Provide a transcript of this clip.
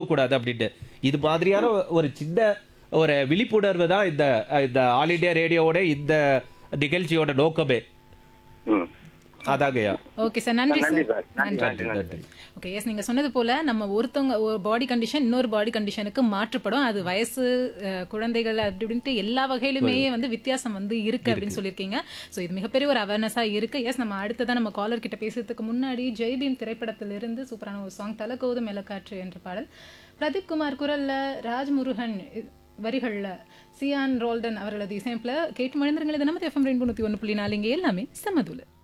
கூடாது அப்படின்ட்டு இது மாதிரியான ஒரு சின்ன ஒரு விழிப்புணர்வு தான் இந்த இந்த ஆல் இண்டியா ரேடியோவோட இந்த நிகழ்ச்சியோட நோக்கமே ம் அதாங்கய்யா ஓகே சார் நன்றி நன்றி சார் சார் நன்றி நன்றி நன்றி நன்றி நன்றி ஓகே எஸ் நீங்க சொன்னது போல நம்ம ஒருத்தவங்க ஒரு பாடி கண்டிஷன் இன்னொரு பாடி கண்டிஷனுக்கு மாற்றுப்படும் அது வயசு அஹ், குழந்தைகள் அப்படி இப்படின்ட்டு எல்லா வகையிலுமே வந்து வித்தியாசம் வந்து இருக்கு அப்படின்னு சொல்லியிருக்கீங்க ஸோ இது மிகப்பெரிய ஒரு அவேர்னஸா இருக்கு எஸ் நம்ம அடுத்ததான் நம்ம காலர் கிட்ட பேசுறதுக்கு முன்னாடி ஜெய்பீம் திரைப்படத்திலிருந்து சூப்பரான ஒரு சாங் தலகோது மேலக்காற்று என்ற பாடல் பிரதீப் குமார் குரல்ல ராஜ்முருகன் இ- வரிகள்ல சியான் ரோல்டன் அவர்களது இசையமைப்புல கேட்டு மனிதர்கள் இது நம்ம எஃப்எம் ரெண்டு ஒன்று புள்ளி நாலு இங்கே எல்லாமே சமதுல